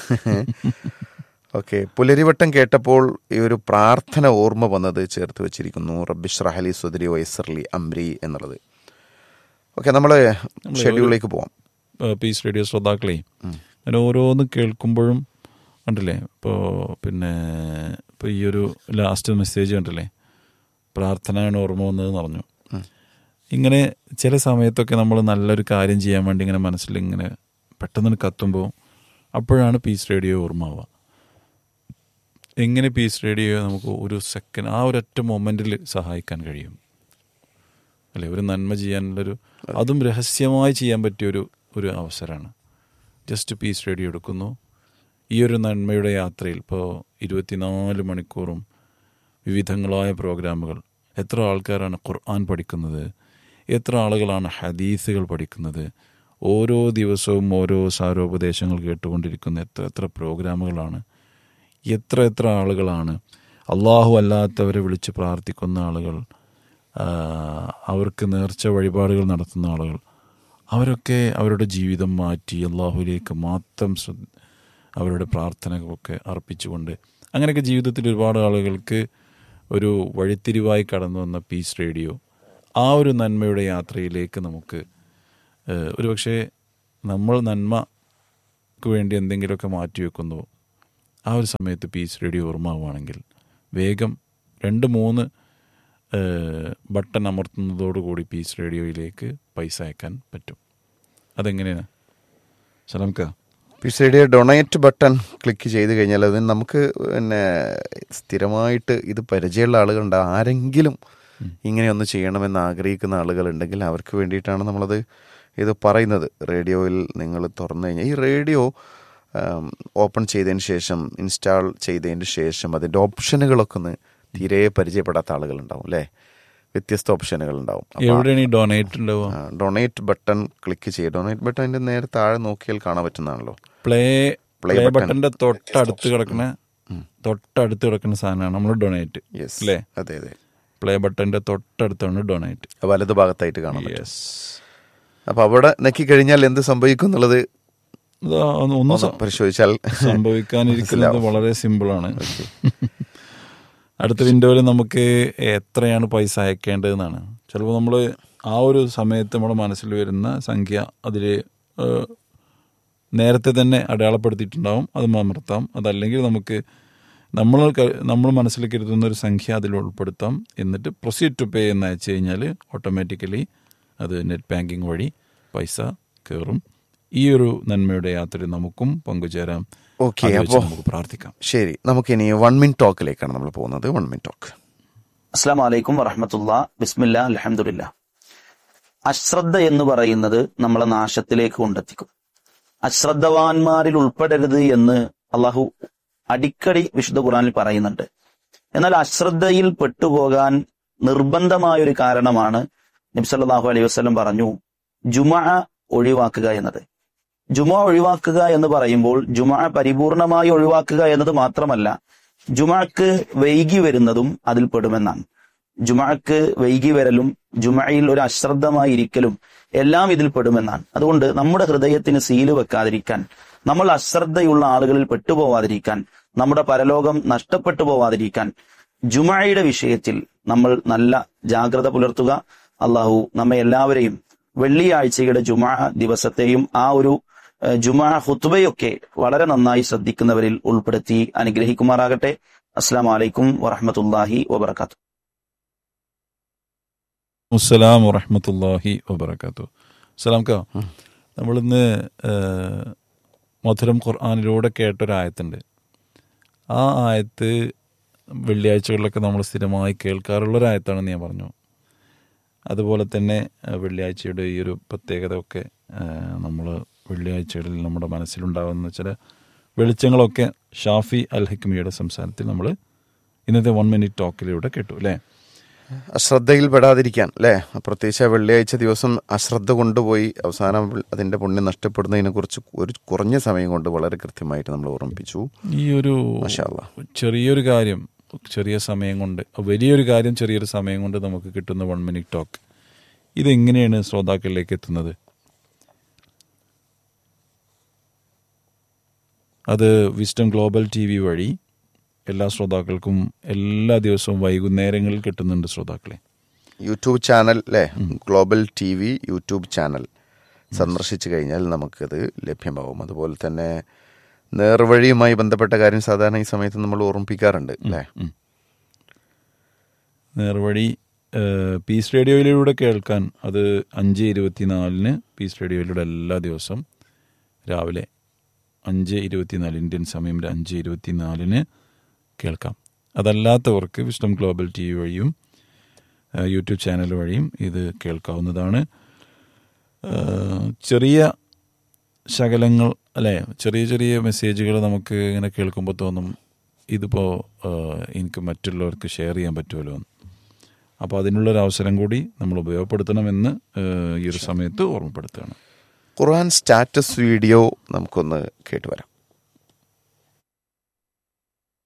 ഓക്കെ പുലരിവട്ടം കേട്ടപ്പോൾ ഈ ഒരു പ്രാർത്ഥന ഓർമ്മ വന്നത് ചേർത്ത് വെച്ചിരിക്കുന്നു റബ്ബിഷ് റഹലി സുദരി വൈസർലി അംരി എന്നുള്ളത് ഓക്കെ നമ്മൾ ഷെഡ്യൂളിലേക്ക് പോവാം ഏഹ് പീസ് റേഡിയോ ശ്രോതാക്കളെ അങ്ങനെ ഓരോന്ന് കേൾക്കുമ്പോഴും കണ്ടില്ലേ ഇപ്പോൾ പിന്നെ ഇപ്പോൾ ഈ ഒരു ലാസ്റ്റ് മെസ്സേജ് കണ്ടില്ലേ പ്രാർത്ഥനയാണ് ഓർമ്മ വന്നതെന്ന് പറഞ്ഞു ഇങ്ങനെ ചില സമയത്തൊക്കെ നമ്മൾ നല്ലൊരു കാര്യം ചെയ്യാൻ വേണ്ടി ഇങ്ങനെ മനസ്സിൽ ഇങ്ങനെ പെട്ടെന്ന് കത്തുമ്പോൾ അപ്പോഴാണ് പീസ് റേഡിയോ ഓർമ്മാവുക എങ്ങനെ പീസ് റേഡിയോ നമുക്ക് ഒരു സെക്കൻഡ് ആ ഒരൊറ്റ മൊമെൻറ്റിൽ സഹായിക്കാൻ കഴിയും അല്ലെ ഒരു നന്മ ചെയ്യാനുള്ളൊരു അതും രഹസ്യമായി ചെയ്യാൻ പറ്റിയ ഒരു ഒരു അവസരമാണ് ജസ്റ്റ് പീസ് റേഡിയോ എടുക്കുന്നു ഈ ഒരു നന്മയുടെ യാത്രയിൽ ഇപ്പോൾ ഇരുപത്തിനാല് മണിക്കൂറും വിവിധങ്ങളായ പ്രോഗ്രാമുകൾ എത്ര ആൾക്കാരാണ് ഖുർആൻ പഠിക്കുന്നത് എത്ര ആളുകളാണ് ഹദീസുകൾ പഠിക്കുന്നത് ഓരോ ദിവസവും ഓരോ സാരോപദേശങ്ങൾ കേട്ടുകൊണ്ടിരിക്കുന്ന എത്ര എത്ര പ്രോഗ്രാമുകളാണ് എത്ര എത്ര ആളുകളാണ് അള്ളാഹു അല്ലാത്തവരെ വിളിച്ച് പ്രാർത്ഥിക്കുന്ന ആളുകൾ ആ, അവർക്ക് നേർച്ച വഴിപാടുകൾ നടത്തുന്ന ആളുകൾ അവരൊക്കെ അവരുടെ ജീവിതം മാറ്റി അള്ളാഹുലേക്ക് മാത്രം ശ്രദ്ധ അവരുടെ പ്രാർത്ഥനകളൊക്കെ അർപ്പിച്ചുകൊണ്ട് അങ്ങനെയൊക്കെ ജീവിതത്തിൽ ഒരുപാട് ആളുകൾക്ക് ഒരു വഴിത്തിരിവായി കടന്നു വന്ന പീസ് റേഡിയോ ആ ഒരു നന്മയുടെ യാത്രയിലേക്ക് നമുക്ക് ഏഹ്, ഒരുപക്ഷെ നമ്മൾ നന്മ അവർക്ക് വേണ്ടി എന്തെങ്കിലുമൊക്കെ മാറ്റി വെക്കുന്നു ആ ഒരു സമയത്ത് പീസ് റേഡിയോ ഓർമ്മാവുകയാണെങ്കിൽ വേഗം രണ്ട് മൂന്ന് ഏഹ്, ബട്ടൺ അമർത്തുന്നതോടുകൂടി പീസ് റേഡിയോയിലേക്ക് പൈസ അയക്കാൻ പറ്റും അതെങ്ങനെയാണ് സലാംക്ക peace radio donate button click ചെയ്ത് കഴിഞ്ഞാൽ അത് നമുക്ക് പിന്നെ സ്ഥിരമായിട്ട് ഇത് പരിചയമുള്ള ആളുകളുണ്ട് ആരെങ്കിലും ഇങ്ങനെ ഒന്ന് ചെയ്യണമെന്ന് ആഗ്രഹിക്കുന്ന ആളുകളുണ്ടെങ്കിൽ അവർക്ക് വേണ്ടിയിട്ടാണ് നമ്മളത് ഇത് പറയുന്നത് റേഡിയോയിൽ നിങ്ങൾ തുറന്നു കഴിഞ്ഞാൽ ഈ റേഡിയോ ഓപ്പൺ ചെയ്തതിന് ശേഷം ഇൻസ്റ്റാൾ ചെയ്തതിന് ശേഷം അതിൻ്റെ ഓപ്ഷനുകളൊക്കെ ഒന്ന് തീരെ പരിചയപ്പെടാത്ത ആളുകളുണ്ടാവും അല്ലേ വ്യത്യസ്ത ഓപ്ഷനുകൾ ഉണ്ടാവും അപ്പോൾ എവിടെയാണ് ഈ ഡൊണേറ്റ് ഉണ്ടാവുക ഡൊണേറ്റ് ബട്ടൺ ക്ലിക്ക് ചെയ്യുക ഡൊണേറ്റ് ബട്ടൺ അതിൻ്റെ നേരെ താഴെ നോക്കിയാൽ കാണാൻ പറ്റുന്നതാണല്ലോ പ്ലേ Play പ്ലേ button. ബട്ടന്റെ തൊട്ടടുത്ത് കിടക്കുന്ന തൊട്ടടുത്ത് കിടക്കുന്ന സാധനമാണ് നമ്മൾ ഡൊണേറ്റ് യെസ് അല്ലേ അതെ അതെ പ്ലേ ബട്ടന്റെ തൊട്ടടുത്താണ് ഡൊണേറ്റ് വലതു ഭാഗത്തായിട്ട് കാണാൻ പറ്റും യെസ് അപ്പൊ അവിടെ നെക്കി കഴിഞ്ഞാൽ എന്ത് സംഭവിക്കും എന്നുള്ളത് ഒന്നും ഒന്ന് സം- പരിശോധിച്ചാൽ സംഭവിക്കാനിരിക്കുന്നത് വളരെ സിമ്പിളാണ് അടുത്ത വിൻഡോയിൽ നമുക്ക് എത്രയാണ് പൈസ അയക്കേണ്ടതെന്നാണ് ചിലപ്പോൾ നമ്മൾ ആ ഒരു സമയത്ത് നമ്മുടെ മനസ്സിൽ വരുന്ന സംഖ്യ അതിൽ നേരത്തെ തന്നെ അടയാളപ്പെടുത്തിയിട്ടുണ്ടാവും അത് അമർത്താം അതല്ലെങ്കിൽ നമുക്ക് നമ്മൾ ക- നമ്മൾ മനസ്സിൽ കരുതുന്ന ഒരു സംഖ്യ അതിൽ ഉൾപ്പെടുത്താം എന്നിട്ട് പ്രൊസീഡ് ടു പേ എന്ന് അയച്ചു കഴിഞ്ഞാൽ ഓട്ടോമാറ്റിക്കലി അത് നെറ്റ് ബാങ്കിങ് വഴി പൈസ കയറും ഈ ഒരു നന്മയുടെ യാത്രയിൽ നമുക്കും പങ്കുചേരാം ഓക്കെ അത് വെച്ച് അപ്പോൾ നമുക്ക് പ്രാർത്ഥിക്കാം ശരി നമുക്കിനി വൺ മിൻ ടോക്കിലേക്കാണ് നമ്മൾ പോകുന്നത് വൺ മിൻ ടോക്ക് അസ്സാം വലൈക്കും വറഹമത്തുള്ള ബിസ്മില്ല അലഹമുല്ല അശ്രദ്ധ എന്ന് പറയുന്നത് നമ്മളെ നാശത്തിലേക്ക് കൊണ്ടെത്തിക്കും അശ്രദ്ധവാന്മാരിൽ ഉൾപ്പെടരുത് എന്ന് അള്ളാഹു അടിക്കടി വിശുദ്ധ ഖുറാനിൽ പറയുന്നുണ്ട് എന്നാൽ അശ്രദ്ധയിൽ പെട്ടുപോകാൻ നിർബന്ധമായ ഒരു കാരണമാണ് നബ്സല്ലാഹു അലൈഹി വസ്ലം പറഞ്ഞു ജുമ ഒഴിവാക്കുക എന്നത് ജുമ ഒഴിവാക്കുക എന്ന് പറയുമ്പോൾ ജുമ പരിപൂർണമായി ഒഴിവാക്കുക എന്നത് മാത്രമല്ല ജുമക്ക് വൈകി വരുന്നതും അതിൽ പെടുമെന്നാണ് ജുമക്ക് വൈകി വരലും ജുമയിൽ ഒരു അശ്രദ്ധമായി ഇരിക്കലും എല്ലാം ഇതിൽ പെടുമെന്നാണ് അതുകൊണ്ട് നമ്മുടെ ഹൃദയത്തിന് സീല് വെക്കാതിരിക്കാൻ നമ്മൾ അശ്രദ്ധയുള്ള ആളുകളിൽ പെട്ടുപോവാതിരിക്കാൻ നമ്മുടെ പരലോകം നഷ്ടപ്പെട്ടു പോവാതിരിക്കാൻ ജുമയുടെ വിഷയത്തിൽ നമ്മൾ നല്ല ജാഗ്രത പുലർത്തുക അള്ളാഹു നമ്മെ എല്ലാവരെയും വെള്ളിയാഴ്ചയുടെ ജുമ ദിവസത്തെയും ആ ഒരു ഏഹ്, ജുമ ഹുത്തുബയൊക്കെ വളരെ നന്നായി ശ്രദ്ധിക്കുന്നവരിൽ ഉൾപ്പെടുത്തി അനുഗ്രഹിക്കുമാറാകട്ടെ അസ്സാം വലൈക്കും വറഹമത്തല്ലാഹി വബർക്കാത്തു അസ്സലാം വറഹമത്തല്ലാഹി വബർക്കാത്തു സലാം കാ നമ്മളിന്ന് ഏഹ്, മധുരം ഖുർആാനിലൂടെ കേട്ടൊരായത്തുണ്ട് ആ ആയത്ത് വെള്ളിയാഴ്ചകളിലൊക്കെ നമ്മൾ സ്ഥിരമായി കേൾക്കാറുള്ളൊരായത്താണെന്ന് ഞാൻ പറഞ്ഞു അതുപോലെ തന്നെ ഏഹ്, വെള്ളിയാഴ്ചയുടെ ഈ ഒരു പ്രത്യേകത ഒക്കെ നമ്മൾ വെള്ളിയാഴ്ചകളിൽ നമ്മുടെ മനസ്സിലുണ്ടാകുന്ന ചില വെളിച്ചങ്ങളൊക്കെ ഷാഫി അൽ ഹിക്മിയുടെ സംസാരത്തിൽ നമ്മൾ ഇന്നത്തെ വൺ മിനിറ്റ് ടോക്കിലൂടെ കേട്ടു അല്ലേ അശ്രദ്ധയിൽ പെടാതിരിക്കാൻ അല്ലേ പ്രത്യേകിച്ച് ആ വെള്ളിയാഴ്ച ദിവസം അശ്രദ്ധ കൊണ്ടുപോയി അവസാനം അതിന്റെ പുണ്യം നഷ്ടപ്പെടുന്നതിനെ കുറിച്ച് ഒരു കുറഞ്ഞ സമയം കൊണ്ട് വളരെ കൃത്യമായിട്ട് നമ്മൾ ഓർമ്മിപ്പിച്ചു ഈ ഒരു മാഷാ അല്ലാ. ചെറിയൊരു കാര്യം ചെറിയ സമയം കൊണ്ട് വലിയൊരു കാര്യം ചെറിയൊരു സമയം കൊണ്ട് നമുക്ക് കിട്ടുന്ന വൺ മിനിറ്റ് ടോക്ക് ഇതെങ്ങനെയാണ് ശ്രോതാക്കളിലേക്ക് എത്തുന്നത് അത് വിസ്റ്റം ഗ്ലോബൽ ടി വി വഴി എല്ലാ ശ്രോതാക്കൾക്കും എല്ലാ ദിവസവും വൈകുന്നേരങ്ങളിൽ കിട്ടുന്നുണ്ട് ശ്രോതാക്കളെ യൂട്യൂബ് ചാനൽ അല്ലേ global T V YouTube channel സന്ദർശിച്ചു കഴിഞ്ഞാൽ നമുക്കത് ലഭ്യമാവും അതുപോലെ തന്നെ നേർവഴിയുമായി ബന്ധപ്പെട്ട കാര്യം സാധാരണ ഈ സമയത്ത് നമ്മൾ ഓർമ്മിപ്പിക്കാറുണ്ട് അല്ലേ ഉം. നേർവഴി ഏഹ്, പീസ് റേഡിയോയിലൂടെ കേൾക്കാൻ അത് അഞ്ച് ഇരുപത്തിനാലിന് പീസ് റേഡിയോയിലൂടെ എല്ലാ ദിവസവും രാവിലെ അഞ്ച് ഇരുപത്തിനാല് ഇന്ത്യൻ സമയം അഞ്ച് ഇരുപത്തിനാലിന് കേൾക്കാം അതല്ലാത്തവർക്ക് വിസ്ഡം ഗ്ലോബൽ ടി വി വഴിയും ഏഹ്, യൂട്യൂബ് ചാനൽ വഴിയും ഇത് കേൾക്കാവുന്നതാണ് ഏഹ്, ചെറിയ ശകലങ്ങൾ അല്ലേ ചെറിയ ചെറിയ മെസ്സേജുകൾ നമുക്ക് ഇങ്ങനെ കേൾക്കുമ്പോൾ തോന്നും ഇതിപ്പോൾ എനിക്ക് മറ്റുള്ളവർക്ക് ഷെയർ ചെയ്യാൻ പറ്റുമല്ലോ എന്ന് അപ്പോൾ അതിനുള്ളൊരു അവസരം കൂടി നമ്മൾ ഉപയോഗപ്പെടുത്തണമെന്ന് ഏഹ്, ഈ ഒരു സമയത്ത് ഓർമ്മപ്പെടുത്തുകയാണ് ഖുർആൻ സ്റ്റാറ്റസ് വീഡിയോ നമുക്കൊന്ന് കേട്ടുവരാം